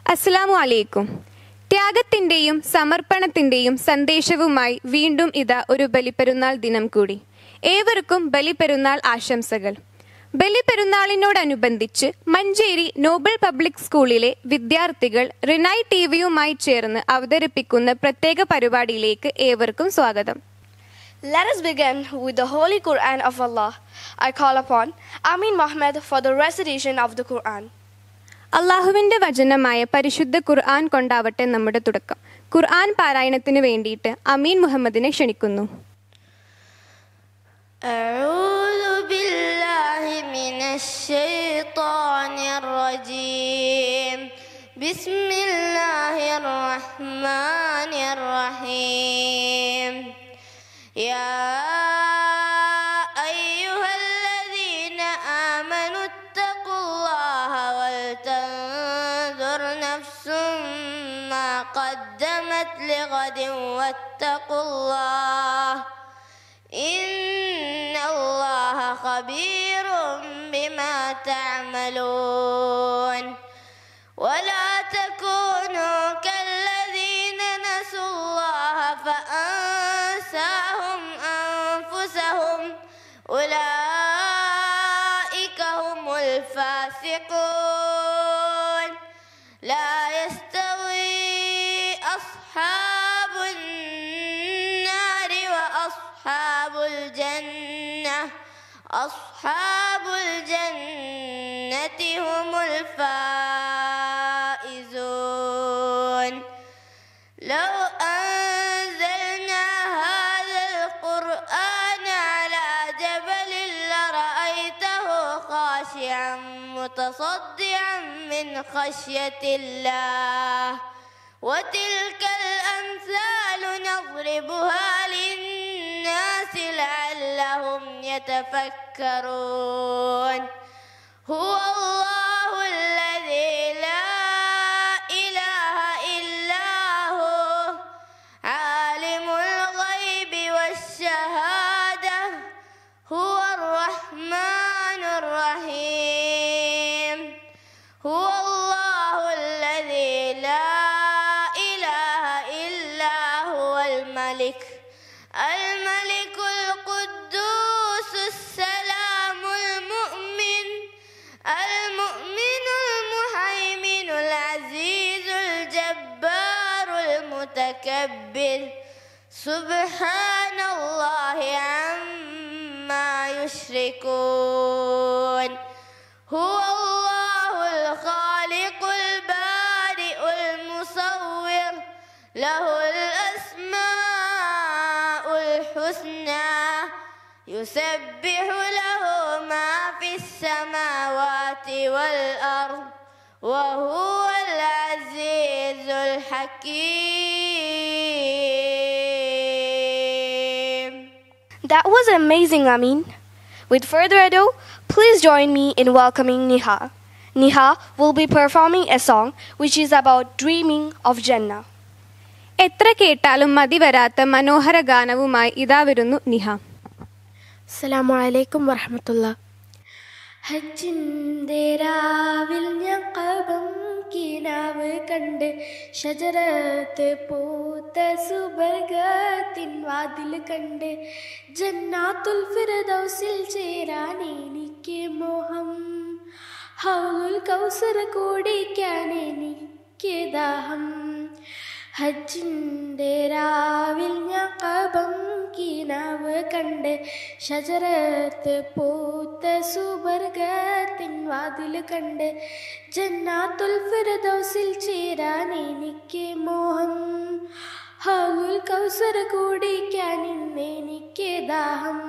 അസ്സലാമു അലൈക്കും ത്യാഗത്തിന്റെയും സമർപ്പണത്തിന്റെയും സന്ദേശവുമായി വീണ്ടും ഇതാ ഒരു ബലിപ്പെരുന്നാൾ ദിനം കൂടി ഏവർക്കും ബലിപ്പെരുന്നാൾ ആശംസകൾ ബലിപ്പെരുന്നാളിനോടനുബന്ധിച്ച് മഞ്ചേരി നോബൽ പബ്ലിക് സ്കൂളിലെ വിദ്യാർത്ഥികൾ റിനൈ ടി വിയുമായി ചേർന്ന് അവതരിപ്പിക്കുന്ന പ്രത്യേക പരിപാടിയിലേക്ക് ഏവർക്കും സ്വാഗതം Let us begin with the Holy Quran of Allah. I call upon Amin Mohammed for the recitation of the Quran. അള്ളാഹുവിന്റെ വചനമായ പരിശുദ്ധ ഖുർആൻ കൊണ്ടാവട്ടെ നമ്മുടെ തുടക്കം ഖുർആൻ പാരായണത്തിന് വേണ്ടിയിട്ട് അമീൻ മുഹമ്മദിനെ ക്ഷണിക്കുന്നു أعوذ بالله من الشيطان الرجيم بسم الله الرحمن الرحيم يا أيها الذين آمنوا اتقوا الله ولتنظر نفس ما قدمت لغد واتقوا الله إن الله خبير بما تعملون ولا تكونوا كالذين نسوا الله فأنساهم أنفسهم أولئك هم الفاسقون لا يستوي أصحاب النار وأصحاب الجنة أصحاب الجنة هم الفائزون لو أنزلنا هذا القرآن على جبل لرأيته خاشعا متصدعا من خشية الله وتلك الأمثال نضربها للناس لعلهم يتفكرون هو الله الذي لا إله إلا هو عالم الغيب والشهادة هو الرحمن الرحيم هو الله الذي لا إله إلا هو الملك الملك القدوس السلام المؤمن المؤمن المهيمن العزيز الجبار المتكبر سبحان الله عما يشركون هو الله الخالق البارئ المصور له الأسماء الحسنى يسبح له ما في السماوات والأرض وهو العزيز الحكيم That was amazing, Amin. With further ado, please join me in welcoming Niha. Niha will be performing a song which is about dreaming of Jannah. എത്ര കേട്ടാലും മതി വരാത്ത മനോഹര ഗാനവുമായി ഇതാ വരുന്നു നിഹ അസ്സലാമു അലൈക്കും വറഹമത്തുള്ള ഹജ്ജിൻ്റെ രാവിൽ ഞാൻ കബം കിനാവ് കണ്ട് ഷജറത്ത് പൂത്ത സുബർഗത്തിൻ വാതിൽ കണ്ട് ജന്നാത്തുൽ ഫിറദൗസിൽ ചേരാൻ എനിക്ക് മോഹം ഹൗലുൽ കൗസർ കൂടിക്കാൻ എനിക്ക് ദാഹം ഹജ്ജിൻ്റെ രാവിൽ ഞാൻ കബം കിനാവ് കണ്ട് ഷജറത്ത് പൂത്ത സുബർഗത്തിൻ വാതിൽ കണ്ട് ജന്നാത്തുൽ ഫിറദൗസിൽ ചേരാൻ എനിക്ക് മോഹം ഹൗലുൽ കൗസർ കൂടിക്കാൻ ഇന്ന് എനിക്ക് ദാഹം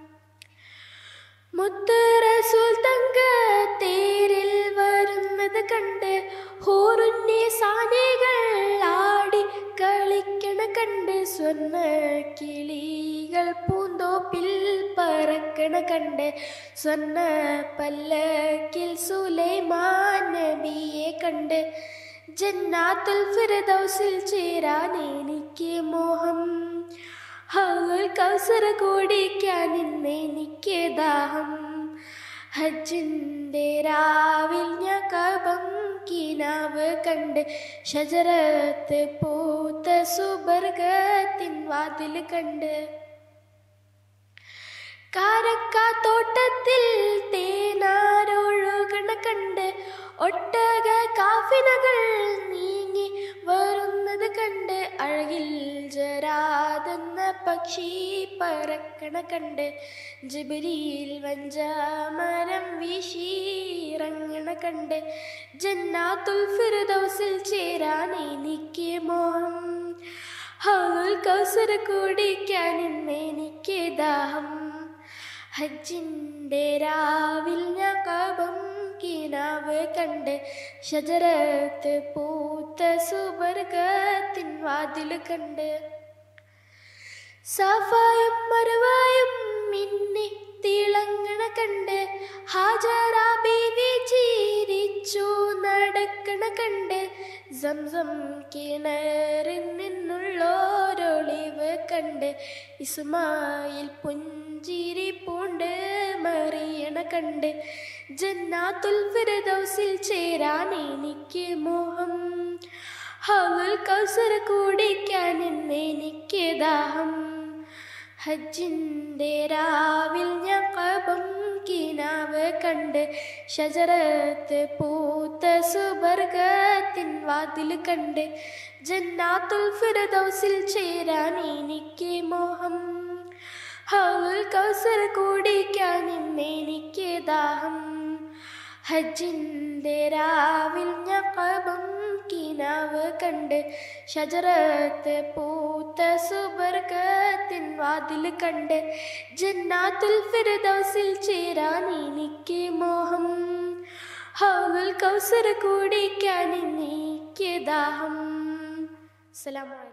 മുത്ത് റസൂൽ തങ്ക തേരിൽ വരുന്നത് കണ്ട് ഹോറുന്നെ സാനികൾ ആടി കളിക്കണ കണ്ട് സ്വർണ്ണ കിളികൾ പൂന്തോപ്പിൽ പറക്കണ കണ്ട് സ്വർണ്ണ പല്ലക്കിൽ സുലൈമാൻ നബിയെ കണ്ട് ജന്നാത്തുൽ ഫിറദൗസിൽ ചേരാൻ എനിക്ക് മോഹം ഹൗൽ കൗസർ കൂടിക്കാൻ ഇന്ന് എനിക്ക് ദാഹം ഹജ്ജിൻ്റെ രാവിൽ ഞാൻ കബം കിനാവ് കണ്ട് ഷജറത്ത് പൂത്ത സുബർഗത്തിൻ വാതിൽ കണ്ട് കാരക്കാത്തോട്ടത്തിൽ തേനാരൊഴുകണ കണ്ട് ഒട്ടക കാഫിനകൾ നീങ്ങി വരുന്നത് കണ്ട് അഴകിൽ ജരാതെന്ന പക്ഷി പറക്കണ കണ്ട് ജിബിരിയിൽ വഞ്ചാമരം വീശിറങ്ങണ കണ്ട് ജന്നാത്തുൽ ഫിർദൗസിൽ ചേരാൻ എനിക്ക് മോഹം ഹൗൽ കൗസര കുടിക്കാൻ ഇന്നെനിക്ക് ദാഹം ഹജ്ജിൻ്റെ രാവിൽ ഞാൻ കബം കിനാവ് കണ്ട് ഷജറത്ത് പൂത്ത സുബർഗത്തിൻ വാതിൽ കണ്ട് സഫായും മറുവായും മിന്നി തിളങ്ങണ കണ്ട് ഹാജറ ബീവി ചിരിച്ചു നടക്കണ കണ്ട് സംസം കിണറിൽ നിന്നുള്ളോരൊളിവ് കണ്ട് ഇസ്മായിൽ പുഞ്ചിരി പൂണ്ട് മറിയണ കണ്ട് ജന്നാത്തുൽ ഫിർദൗസിൽ ചേരാൻ എനിക്ക് മോഹം ഹവൽ കൗസർ കുടിക്കാൻ ഇന്നെനിക്ക് ദാഹം ഹജ്ജിൻ്റെ രാവിൽ ഞാൻ കബം കിനാവ് കണ്ട് ഷജറത്ത് പൂത്ത സുബർഗത്തിൻ വാതിൽ കണ്ട് ജന്നാത്തുൽ ഫിർദൗസിൽ ചേരാൻ എനിക്ക് മോഹം ഹൗൽ കൗസർ കുടിക്കാൻ ഇന്നെനിക്ക് ദാഹം ഹജ്ജിൻ്റെ രാവിൽ ഞാൻ കബം കിനാവ് കണ്ട് ഷജറത്ത് പൂത്ത സുബർഗത്തിൻ വാതിൽ കണ്ട് ജന്നാത്തുൽ ഫിർദൗസിൽ ചേരാൻ എനിക്ക് മോഹം ഹൗൽ കൗസർ കുടിക്കാൻ എനിക്ക് ദാഹം അസ്സലാമു അലൈക്കും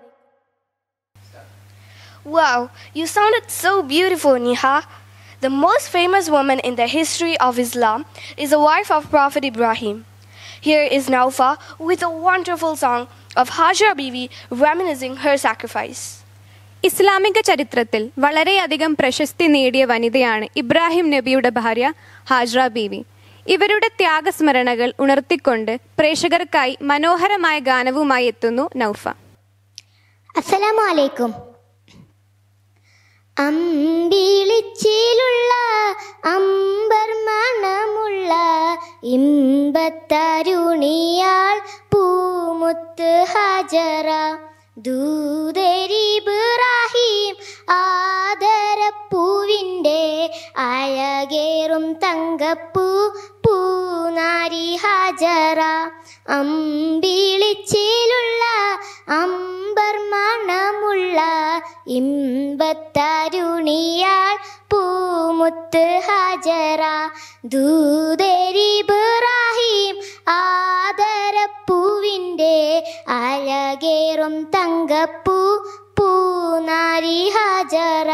Wow, you sounded so beautiful, Niha. The most famous woman in the history of Islam is the wife of Prophet Ibrahim. Here is Naufa with a wonderful song of Hajra Bibi reminiscing her sacrifice. ഇസ്ലാമിക ചരിത്രത്തിൽ വളരെയധികം പ്രശസ്തി നേടിയ വനിതയാണ് ഇബ്രാഹിം നബിയുടെ ഭാര്യ ഹാജ്ര ബീവി ഇവരുടെ ത്യാഗസ്മരണകൾ ഉണർത്തിക്കൊണ്ട് പ്രേക്ഷകർക്കായി മനോഹരമായ ഗാനവുമായി എത്തുന്നു നൗഫ അസ്സലാമു അലൈക്കും അമ്പിളിച്ചിലുള്ള അമ്പർ മണമുള്ള ഇമ്പത്തരുണിയാൾ പൂമുത്ത് ഹജറ ദൂതരിബ്രാഹിം ആദരപ്പൂവിൻ്റെ അഴകേറും തങ്കപ്പൂ പൂനാരി ഹജറ അമ്പിളിച്ചിലുള്ള അമ്പർ മണമുള്ള ഇമ്പത്തരുണിയാൾ പൂമുത്ത് ഹജറ ദൂതരിബ്രാഹിം ആദരപ്പൂവിൻ്റെ അഴകേറും തങ്കപ്പൂ പൂനാരി ഹജറ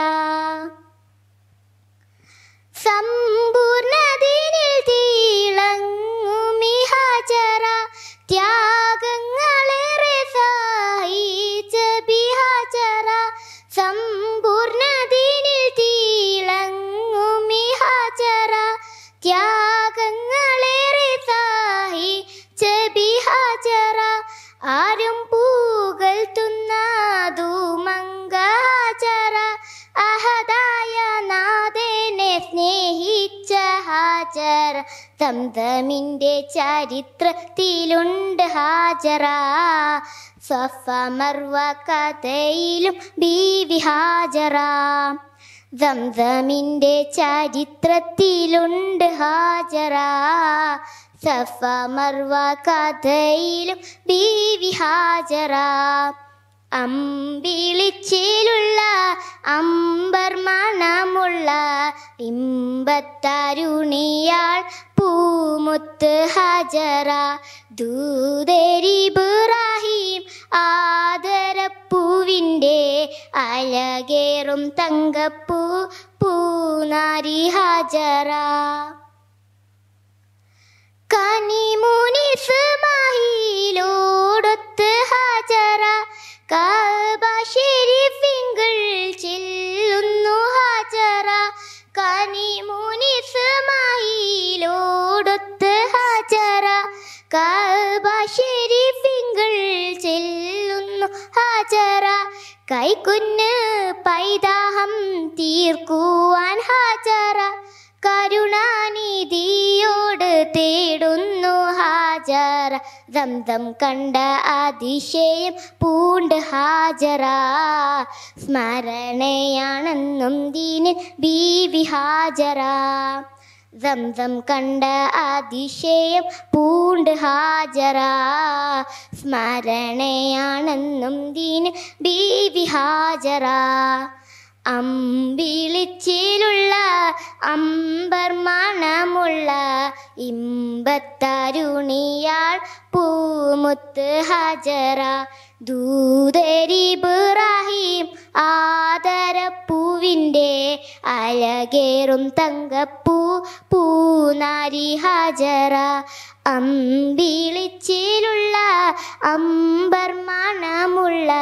സമ്പൂർണദിനിൽ തീളങ്ങുമി ഹജറ ത്യാഗങ്ങളേറെ സഹിച്ച ബിഹജറ സമ്പൂർണദിനിൽ തീളങ്ങുമി ഹജറ ത്യാഗങ്ങളേറെ സഹിച്ച ബിഹജറ ആരും പൂകൾ തുന്നാതു മംഗാചര അഹദായ നാഥനെ സ്നേഹിച്ച ഹാജർ തംതമിൻ്റെ ചരിത്രത്തിലുണ്ട് ഹാജറ സഫ മർവ കഥയിലും ബീവി ഹാജറ സംസമിൻ്റെ ചരിത്രത്തിലുണ്ട് ഹാജറ സഫ മർവ കഥയിലും ബീവി ഹാജറ അമ്പിളിച്ചിലുള്ള അമ്പർ മണമുള്ള ഇമ്പത്തരുണിയാൾ പൂമുത്ത് ഹജറ ദൂതരിബ്രാഹിം ആദരപ്പൂവിൻ്റെ അഴകേറും തങ്കപ്പൂ പൂനാരി ഹജറ കനിമുനിസ്മായിലോടൊത്ത് ഹാജറ കാബ ഷെരീഫിങ്കൾ ചെല്ലുന്നു ഹാജറ കനിമുനിസ്മായിലോടൊത്ത് ഹാജറ കാബ ചെല്ലുന്നു ഹാജറ കൈക്കുഞ്ഞ് പൈതാഹം തീർക്കുവാൻ ഹാജറ കരുണാനിധിയോട് തേടുന്നു ഹാജറ ദന്തം കണ്ട അതിശയം പൂണ്ട് ഹാജറ സ്മരണയാണെന്നും ദീനിൻ ബീവി ഹാജറ ദന്തം കണ്ട അതിശയം പൂണ്ട് ഹാജറ സ്മരണയാണെന്നും ദീന് ബീവി ഹാജറ അമ്പിളിച്ചിലുള്ള അമ്പർ മണമുള്ള ഇമ്പത്തരുണിയാൾ പൂമുത്ത് ഹജറ ദൂതരിബ്രാഹിം ആദരപ്പൂവിൻ്റെ അലകേറും തങ്കപ്പൂ പൂനാരി ഹജറ അമ്പിളിച്ചിലുള്ള അമ്പർ മണമുള്ള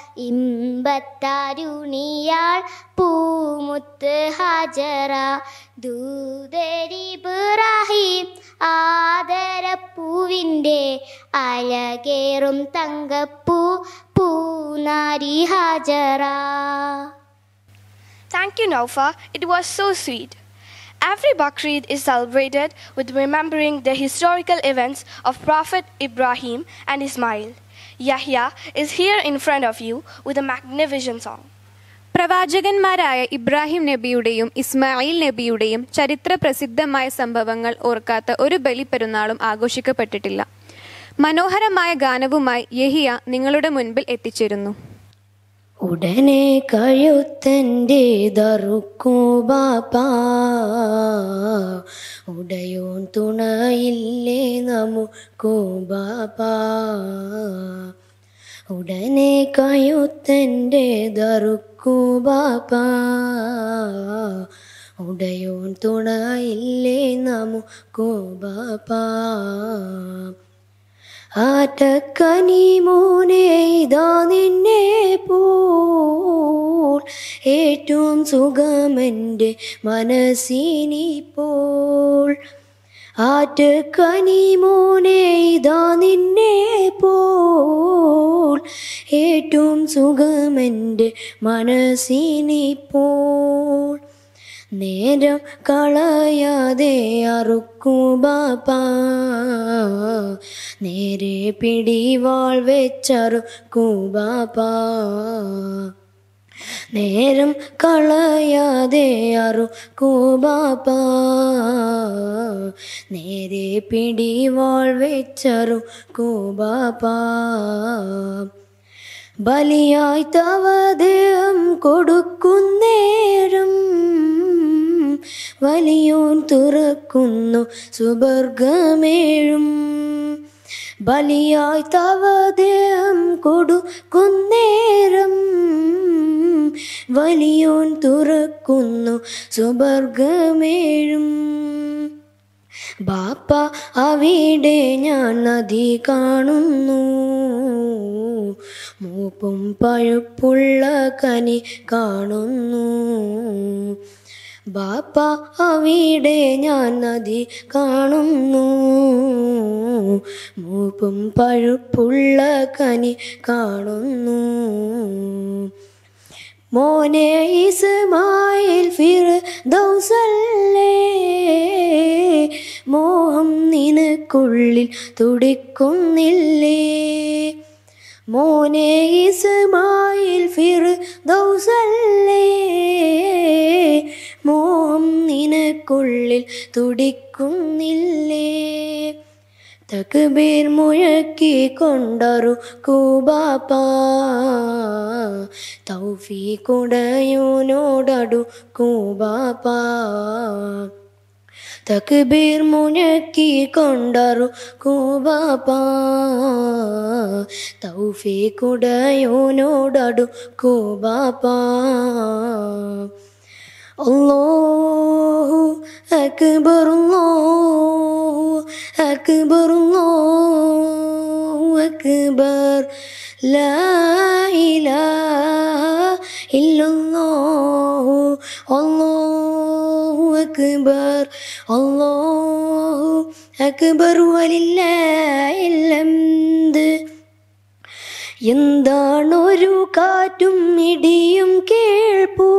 ഇമ്പത്താരുണിയാൾ പൂമുത്ത് ഹജറ ദൂതരിബ്രാഹിം ആദരപ്പൂവിൻ്റെ അലകേറും തങ്കപ്പൂ പൂനാരി ഹജറ Thank you, Naufa. It was so sweet. Every Bakrid is celebrated with remembering the historical events of Prophet Ibrahim and Ismail. Yahya is here in front of you with a magnificent song. പ്രവാചകന്മാരായ Ibrahim നബിയുടെയും Ismail നബിയുടെയും ചരിത്ര പ്രസിദ്ധമായ സംഭവങ്ങൾ ഓർക്കാത്ത ഒരു ബലിപ്പെരുന്നാളും ആഘോഷിക്കപ്പെട്ടിട്ടില്ല മനോഹരമായ ഗാനവുമായി യഹിയ നിങ്ങളുടെ മുൻപിൽ എത്തിച്ചേരുന്നു ഉടനെ കഴുത്തൻ്റെ ദറുക്കൂ ബാപ്പാ ഉടയോൻ തുണയില്ലേ നമുക്കു ബാപ്പാ ഉടനെ കഴുത്തൻ്റെ ദറുക്കൂ ബാപ്പാ ഉടയോൻ തുണയില്ലേ നമുക്കു ബാപ്പാ ആറ്റക്കനി മോനെ ഇതാ നിന്നെ പോൾ ഏറ്റവും സുഖമെൻ്റെ മനസ്സിനിപ്പോൾ ആറ്റക്കനി മോനെ ഇതാ നിന്നെ പോൾ ഏറ്റവും സുഖമെൻ്റെ മനസ്സിനിപ്പോൾ നേരം കളയാതെ അറുക്കൂ ബാപ്പാ നേരെ പിടിവാൾ വെച്ചറുക്കൂ ബാപ്പാ നേരം കളയാതെ അറുക്കൂ ബാപ്പാ നേരെ പിടിവാൾ വെച്ചറുക്കൂ ബാപ്പാ ബലിയായി തവദേഹം കൊടുക്കുന്നേരം വലിയോൻ തുറക്കുന്നു സുവർഗമേഴും ബലിയായി തവദേഹം കൊടുക്കുന്നേരം വലിയോൻ തുറക്കുന്നു സുവർഗമേഴും ബാപ്പ അവിടെ ഞാൻ നദി കാണുന്നു മൂപ്പും പഴുപ്പുള്ള കനി കാണുന്നു ബാപ്പ അവിടെ ഞാൻ നദി കാണുന്നു മൂപ്പും പഴുപ്പുള്ള കനി കാണുന്നു മോനെ ഇസ്മായിൽ ഫിർ ദൗസല്ലേ മോഹം നിനക്കുള്ളിൽ തുടിക്കുന്നില്ലേ മോനെ ഇസ്മായിൽ ഫിർ ദൗസല്ലേ മോഹം നിനക്കുള്ളിൽ തുടിക്കുന്നില്ലേ തക്ബീർ മുഴക്കി കൊണ്ടറു കൂബാപ്പാ തൗഫീ കുടയോനോടടു കൂബാപ്പാ തക്ബീർ മുഴക്കി കൊണ്ടറു കൂബാപ്പാ തൗഫീ കുടയോനോടടു കൂബാപ്പാ അല്ലാഹു അക്ബർ അല്ലാഹു അക്ബർ അല്ലാഹു അക്ബർ ലാ ഇലാഹ ഇല്ലല്ലാഹു അല്ലാഹു അക്ബർ അല്ലാഹു അക്ബർ വലില്ലാഹിൽ ഹംദ് എന്താണൊരു കാറ്റും ഇടിയും കേൾപ്പൂ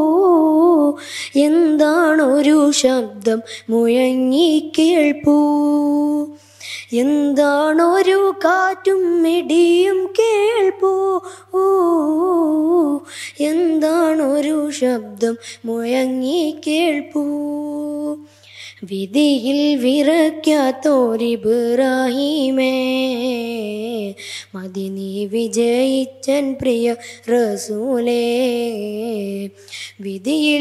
എന്താണൊരു ശബ്ദം മുഴങ്ങി കേൾപ്പൂ എന്താണൊരു കാറ്റും ഇടിയും കേൾപ്പൂ എന്താണൊരു ശബ്ദം മുഴങ്ങി കേൾപ്പൂ വിധിയിൽ വിറയ്ക്കാത്തോരിബ്രാഹിമേ മതി നീ വിജയിച്ചൻ പ്രിയ റസൂലേ വിധിയിൽ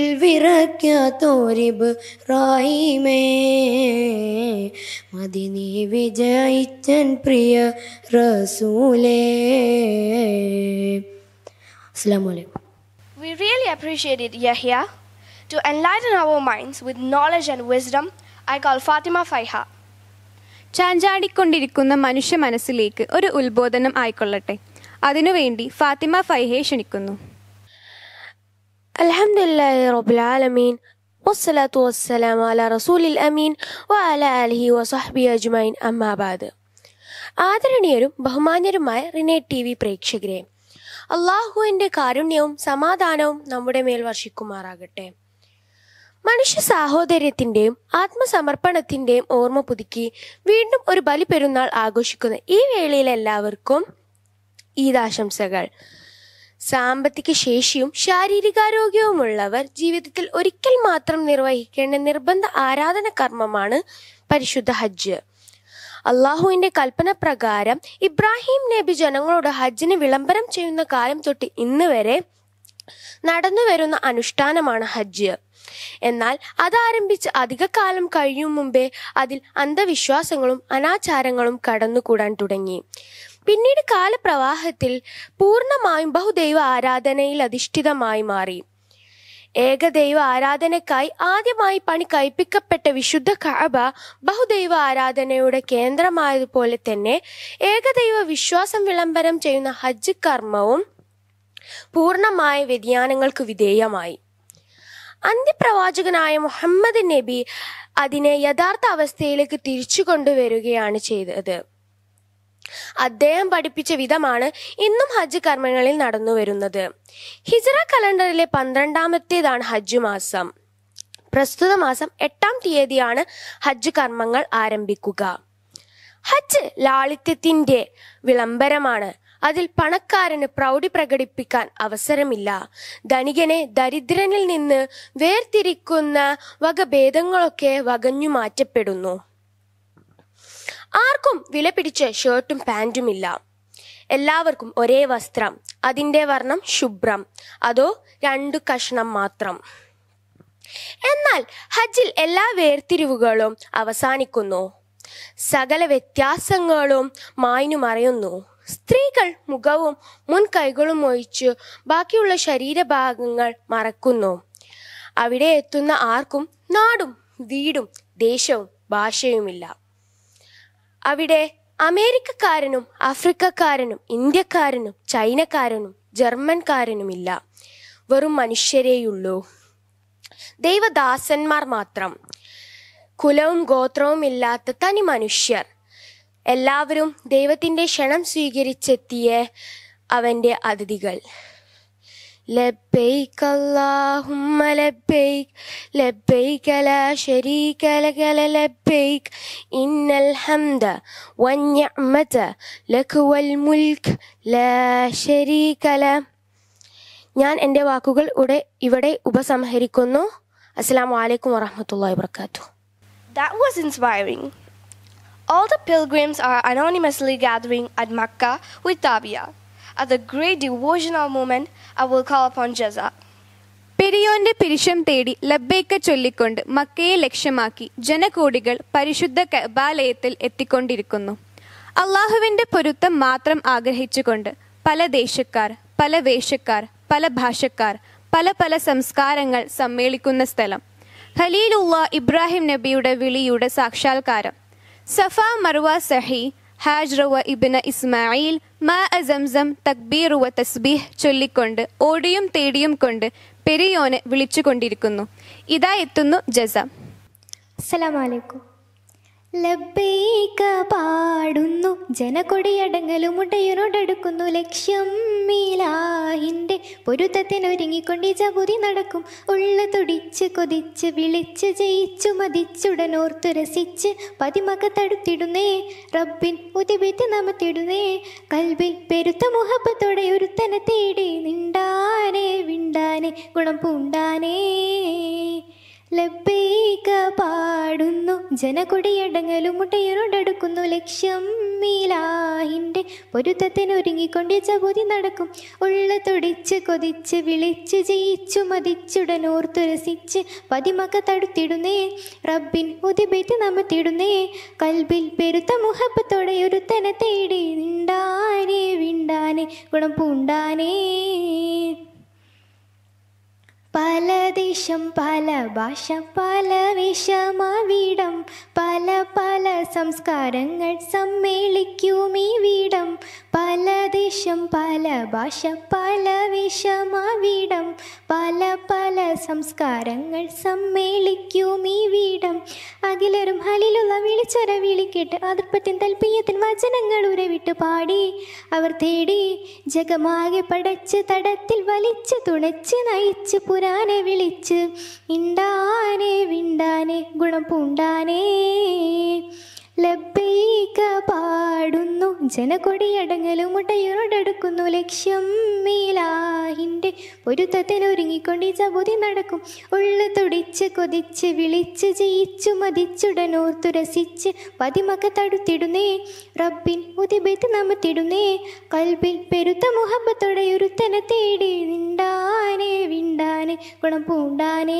വിറയ്ക്കാത്തോരിബ്രാഹിമേ മതി നീ വിജയിച്ചൻ പ്രിയ റസൂലേ അസ്സാം വലൈക്കും We really appreciated Yahya. To enlighten our minds with knowledge and wisdom, I call Fatima Faiha. ചാഞ്ചാടിക്കൊണ്ടിരിക്കുന്ന മനുഷ്യ മനസ്സിലേക്ക് ഒരു ഉത്ബോധനം ആയിക്കൊള്ളട്ടെ അതിനുവേണ്ടി ഫാത്തിമ ഫൈഹയെ ക്ഷണിക്കുന്നു الحمد لله رب العالمين والصلاة والسلام على رسول الأمين وعلى آله وصحبه أجمعين أما بعد ആദരണീയരും ബഹുമാന്യരുമായ റിനേ ടി വി പ്രേക്ഷകരെ അള്ളാഹുവിൻ്റെ കാരുണ്യവും സമാധാനവും നമ്മുടെ മേൽ വർഷിക്കുമാറാകട്ടെ മനുഷ്യ സാഹോദര്യത്തിന്റെയും ആത്മസമർപ്പണത്തിന്റെയും ഓർമ്മ പുതുക്കി വീണ്ടും ഒരു ബലിപെരുന്നാൾ ആഘോഷിക്കുന്ന ഈ വേളയിൽ എല്ലാവർക്കും ഈദാശംസകൾ സാമ്പത്തിക ശേഷിയും ശാരീരികാരോഗ്യവുമുള്ളവർ ജീവിതത്തിൽ ഒരിക്കൽ മാത്രം നിർവഹിക്കേണ്ട നിർബന്ധ ആരാധന കർമ്മമാണ് പരിശുദ്ധ ഹജ്ജ് അള്ളാഹുവിന്റെ കൽപ്പന പ്രകാരം ഇബ്രാഹിം നബി ജനങ്ങളോട് ഹജ്ജിന് വിളംബരം ചെയ്യുന്ന കാലം തൊട്ട് ഇന്ന് വരെ നടന്നു വരുന്ന അനുഷ്ഠാനമാണ് ഹജ്ജ് എന്നാൽ അതാരംഭിച്ച് അധിക കാലം കഴിയും മുമ്പേ അതിൽ അന്ധവിശ്വാസങ്ങളും അനാചാരങ്ങളും കടന്നുകൂടാൻ തുടങ്ങി പിന്നീട് കാലപ്രവാഹത്തിൽ പൂർണ്ണമായും ബഹുദൈവ ആരാധനയിൽ അധിഷ്ഠിതമായി മാറി ഏകദൈവ ആരാധനയ്ക്കായി ആദ്യമായി പണി കഴിപ്പിക്കപ്പെട്ട വിശുദ്ധ കഅബ ബഹുദൈവ ആരാധനയുടെ കേന്ദ്രമായതുപോലെ തന്നെ ഏകദൈവ വിശ്വാസം വിളംബരം ചെയ്യുന്ന ഹജ്ജ് കർമ്മവും പൂർണ്ണമായ വ്യതിയാനങ്ങൾക്ക് വിധേയമായി അന്ത്യപ്രവാചകനായ മുഹമ്മദ് നബി അതിനെ യഥാർത്ഥ അവസ്ഥയിലേക്ക് തിരിച്ചു കൊണ്ടുവരികയാണ് ചെയ്തത് അദ്ദേഹം പഠിപ്പിച്ച വിധമാണ് ഇന്നും ഹജ്ജ് കർമ്മങ്ങളിൽ നടന്നു വരുന്നത് ഹിജറ കലണ്ടറിലെ പന്ത്രണ്ടാമത്തേതാണ് ഹജ്ജ് മാസം പ്രസ്തുത മാസം എട്ടാം തീയതിയാണ് ഹജ്ജ് കർമ്മങ്ങൾ ആരംഭിക്കുക ഹജ്ജ് ലാളിത്യത്തിന്റെ വിളംബരമാണ് അതിൽ പണക്കാരന് പ്രൗഢി പ്രകടിപ്പിക്കാൻ അവസരമില്ല ധനികനെ ദരിദ്രനിൽ നിന്ന് വേർതിരിക്കുന്ന വകഭേദങ്ങളൊക്കെ വകഞ്ഞു മാറ്റപ്പെടുന്നു ആർക്കും വില പിടിച്ച ഷർട്ടും പാൻറ്റുമില്ല എല്ലാവർക്കും ഒരേ വസ്ത്രം അതിന്റെ വർണ്ണം ശുഭ്രം അതോ രണ്ടു കഷ്ണം മാത്രം എന്നാൽ ഹജ്ജിൽ എല്ലാ വേർതിരിവുകളും അവസാനിക്കുന്നു സകല വ്യത്യാസങ്ങളും മായ്ന്നു മറയുന്നു സ്ത്രീകൾ മുഖവും മുൻകൈകളും ഒഴിച്ച് ബാക്കിയുള്ള ശരീരഭാഗങ്ങൾ മറക്കുന്നു അവിടെ എത്തുന്ന ആർക്കും നാടും വീടും ദേശവും ഭാഷയുമില്ല അവിടെ അമേരിക്കക്കാരനും ആഫ്രിക്കക്കാരനും ഇന്ത്യക്കാരനും ചൈനക്കാരനും ജർമ്മൻകാരനുമില്ല വെറും മനുഷ്യരേയുള്ളൂ ദൈവദാസന്മാർ മാത്രം കുലവും ഗോത്രവും ഇല്ലാത്ത തനി മനുഷ്യർ എല്ലാവരും ദൈവത്തിന്റെ ക്ഷണം സ്വീകരിച്ചെത്തിയ അവന്റെ അതിഥികൾ لبيك اللهم لبيك لبيك لا شريك لك لبيك إن الحمد والنعمة لك والملك لا شريك له ഞാൻ എൻ്റെ വാക്കുകൾ ഇവിടെ ഇവിടെ ഉപസംഹരിക്കുന്നു അസ്സാം വലൈക്കും വറഹമത്തല്ലാ വാബർക്കാത്തു That was inspiring. All the pilgrims are anonymously gathering at Makkah with Tabia. At the great devotional moment, I will call upon Jaza. പെരിയോന്റെ പിരിശം തേടി ലബ്ബൈക്ക ചൊല്ലിക്കൊണ്ട് മക്കയെ ലക്ഷ്യമാക്കി ജനകോടികൾ പരിശുദ്ധ കബാലയത്തിൽ എത്തിക്കൊണ്ടിരിക്കുന്നു അള്ളാഹുവിന്റെ പൊരുത്തം മാത്രം ആഗ്രഹിച്ചുകൊണ്ട് പല ദേശക്കാർ പല വേഷക്കാർ പല ഭാഷക്കാർ പല പല സംസ്കാരങ്ങൾ സമ്മേളിക്കുന്ന സ്ഥലം ഖലീലുള്ള ഇബ്രാഹിം നബിയുടെ വിളിയുടെ സാക്ഷാത്കാരം സഫ മർവ സഹി ഹാജ്റ വ ഇബ്ന ഇസ്മായിൽ മാ അസംസം തക്ബീർ വ തസ്ബീഹ് ചൊല്ലിക്കൊണ്ട് ഓടിയും തേടിയും കൊണ്ട് പെരിയോനെ വിളിച്ചുകൊണ്ടിരിക്കുന്നു ഇതാ എത്തുന്നു ജസ السلام عليكم ലബ്ബൈക പാടുന്നു ജനകൊടിയടങ്ങലും മുട്ടയനോടടുക്കുന്നു ലക്ഷ്യം മീലാഹിൻ്റെ പൊരുത്തത്തിനൊരുങ്ങിക്കൊണ്ട് ഈ ജപുതി നടക്കും ഉള്ള തുടിച്ച് കൊതിച്ച് വിളിച്ച് ജയിച്ചു മതിച്ചുടനോർത്തു രസിച്ച് പതിമക തടുത്തിടുന്നേ റബ്ബിൻ ഉദിബിത്ത് നമത്തിടുന്നേ കൽബിൽ പെരുത്ത മുഹബത്തോടെ ഒരുത്തനെ തേടി നിണ്ടാനെ വിണ്ടാനെ ഗുണം പൂണ്ടാനേ ലബ്ബൈക പാടുന്നു ജനകൊടിയടങ്ങലും മുട്ടയനോടടുക്കുന്നു ലക്ഷ്യം മീലാഹിൻ്റെ പൊരുത്തത്തിനൊരുങ്ങിക്കൊണ്ട് ജപൂതി നടക്കും ഉള്ള തുടിച്ച് കൊതിച്ച് വിളിച്ച് ജയിച്ചു മതിച്ചുടനോർത്തു രസിച്ച് പതിമക തടുത്തിടുന്നേ റബ്ബിൻ ഉദിബേറ്റ് നമത്തിടുന്നേ കൽബിൽ പെരുത്ത മുഹബത്തോടെ ഒരുത്തനെ തേടി നിണ്ടാനെ വിണ്ടാനെ ഗുണം പൂണ്ടാനേ പല ദേശം പല ഭാഷ പല വിഷമവിടം പല പല സംസ്കാരങ്ങൾ സമ്മേളിക്കും ഈ വീടം പല ദേശം പല ഭാഷ പല വിഷമവിടം പല പല സംസ്കാരങ്ങൾ സമ്മേളിക്കും ഈ വീടം അഖിലരും ഹലിലുള്ള വിളിച്ചൊര വിളിക്കേട്ട് അതിർപ്പത്തിൻ തൽപ്പീയത്തിൻ വചനങ്ങൾ ഉരവിട്ട് പാടി അവർ തേടി ജഗമാകെ പടച്ച് തടത്തിൽ വലിച്ച് തുണച്ച് നയിച്ച് പുരാനെ വിളിച്ച് ഇണ്ടാനെ വിണ്ടാനെ ഗുണം പൂണ്ടാനേ ലബ്ബൈക പാടുന്നു ജനകൊടിയടങ്ങലും മുട്ടയോടടുക്കുന്നു ലക്ഷ്യം മീലാഹിൻ്റെ പൊരുത്തത്തിനൊരുങ്ങിക്കൊണ്ട് ഈ ജപുതി നടക്കും ഉള്ള തുടിച്ച് കൊതിച്ച് വിളിച്ച് ജയിച്ചു മതിച്ചുടനോർത്തു രസിച്ച് പതിമക തടുത്തിടുന്നേ റബ്ബിൻ ഉദിബത്ത് നമത്തിടുന്നേ കൽബിൽ പെരുത്ത മുഹബത്തോടെ ഒരുത്തനെ തേടി നിണ്ടാനെ വിണ്ടാനെ ഗുണം പൂണ്ടാനേ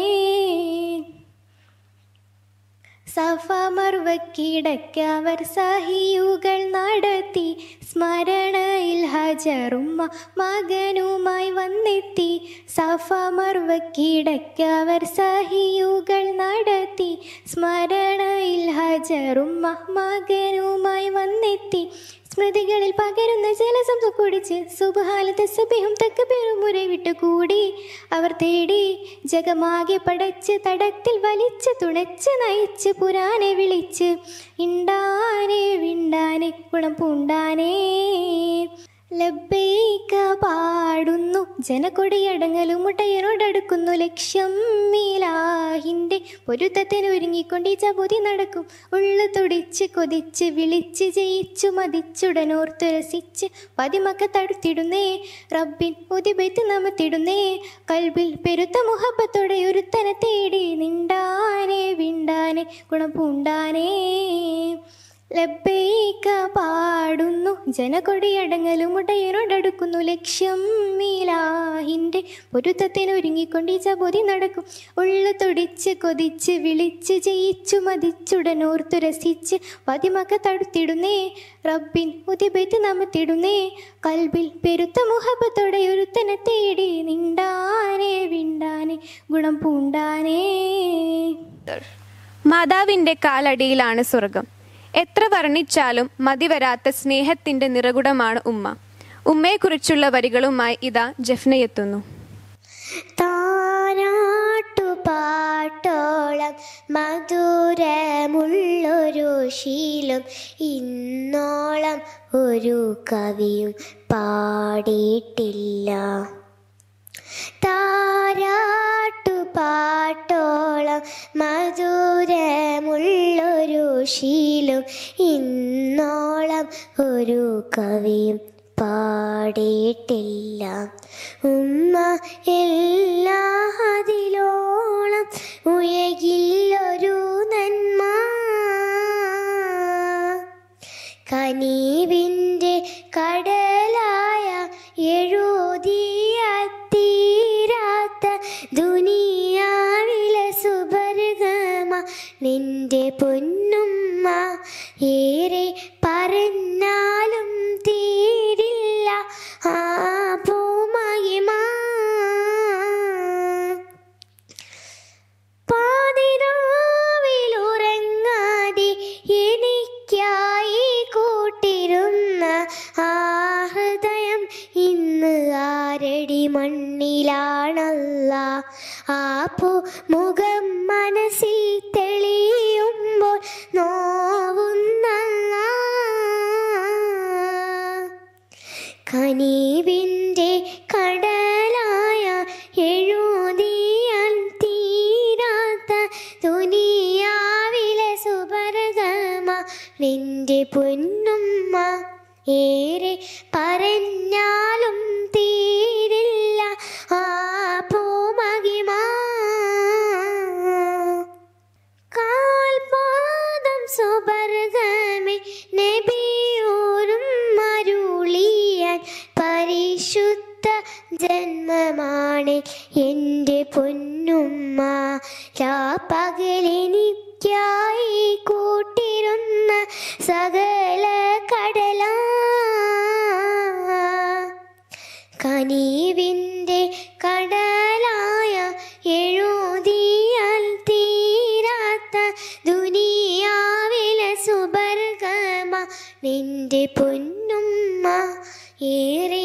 സഫ മർവക്കിടക്കവർ സഹിയുകൾ നടത്തി സ്മരണയിൽ ഹജറുമ്മ മകനുമായി വന്നെത്തി സഫ മർവക്കിടക്കവർ സഹിയുകൾ നടത്തി സ്മരണയിൽ ഹജറുമ്മ മകനുമായി വന്നെത്തി സ്മൃതികളിൽ പകരുന്ന ജലസംസം കുടിച്ച് സുബഹാലത്തെ സുബിഹും തക്കബീറും മുരവിട്ട് കൂടി അവർ തേടി ജഗമാകെ പടച്ച് തടത്തിൽ വലിച്ച് തുണച്ച് നയിച്ച് പുരാനെ വിളിച്ച് ഇണ്ടാനെ വിണ്ടാനെ ഗുണം പൂണ്ടാനേ ലബ്ബൈക പാടുന്നു ജനകൊടിയടങ്ങലും മുട്ടയനോടടുക്കുന്നു ലക്ഷ്യം മീലാഹിൻ്റെ പൊരുത്തത്തിനൊരുങ്ങിക്കൊണ്ട് ഈ ജപുതി നടക്കും ഉള്ള തുടിച്ച് കൊതിച്ച് വിളിച്ച് ജയിച്ചു മതിച്ചുടനോർത്തു രസിച്ച് പതിമക്ക തടുത്തിടുന്നേ റബ്ബിൻ ഉദിബത്ത് നമത്തിടുന്നേ കൽബിൽ പെരുത്ത മുഹബത്തോടെ ഒരുത്തനെ തേടി നിണ്ടാനെ വിണ്ടാനെ ഗുണം പൂണ്ടാനേ ലബ്ബൈക പാടുന്നു ജനകൊടിയടങ്ങലും മുടയനോടടുക്കുന്നു ലക്ഷ്യം മീലാഹിൻ്റെ പൊരുത്തത്തിനൊരുങ്ങിക്കൊണ്ട് ഈ ജപുതി നടക്കും ഉള്ള തുടിച്ച് കൊതിച്ച് വിളിച്ച് ജയിച്ചു മതിച്ചുടനോർത്തു രസിച്ച് പതിമക തടുത്തിടുന്നേ റബ്ബിൻ ഉദിബത്ത് നമത്തിടുന്നേ കൽബിൽ പെരുത്ത മുഹബത്തോടെ ഒരുത്തനെ തേടി നിണ്ടാനെ വിണ്ടാനെ ഗുണം പൂണ്ടാനേ മാതാവിൻ്റെ കാലടിയിലാണ് സ്വർഗം എത്ര വർണ്ണിച്ചാലും മതിവരാത്ത സ്നേഹത്തിന്റെ നിറകുടമാണ് ഉമ്മ ഉമ്മയെക്കുറിച്ചുള്ള വരികളുമായി ഇതാ ജഫ്നയെത്തുന്നു താരാട്ടുപാട്ടോളം മധുരമുള്ളൊരു ശീലം ഇന്നോളം ഒരു കവിയും പാടിയിട്ടില്ല താരാട്ടുപാട്ടോളം മധുരമുള്ളൊരു ശീലം ഇന്നോളം ഒരു കവിയും പാടിയിട്ടില്ല ഉമ്മ എല്ലാ അതിലോളം ഉയകില്ലൊരു നന്മ കനീവിൻ്റെ കടലായ എഴുതിയ തീരാത്ത ദുനിയാവിലെ സുബർഗമ നിന്റെ പൊന്നുമ്മ ഏറെ പറഞ്ഞാലും തീരില്ല ആ പൂമഹിമ പാതിരാവിലുറങ്ങാതെ എനിക്കായി കൂട്ടിരുന്ന ആ ഹൃദയം ഇന്ന് ആരടി മണ്ണിലാണല്ല ആ പൂ മുഖം മനസ്സിൽ തെളിയുമ്പോൾ നോവ കനീവിൻ്റെ കടലായ എഴുതിയാൽ തീരാത്ത ദുനിയാവിലെ സുഭരതമ നിന്റെ പൊന്നുമ്മ ഏറെ പറഞ്ഞാലും തീരില്ല ആ പൂമഹിമ കാൽപാദം സുബർഗമേ നബിയോരും മരുളിയാൻ പരിശുദ്ധ ജന്മമാണ് എൻ്റെ പൊന്നുമ്മ രാപ്പകലെനിക്കായി കൂട്ടിരുന്ന സകല കടല കനീവിൻ്റെ കടലായ എഴുതിയാൽ തീരാത്ത ദുനിയാവിലെ സുബർഗമ നിന്റെ പൊന്നുമ്മ ഏറെ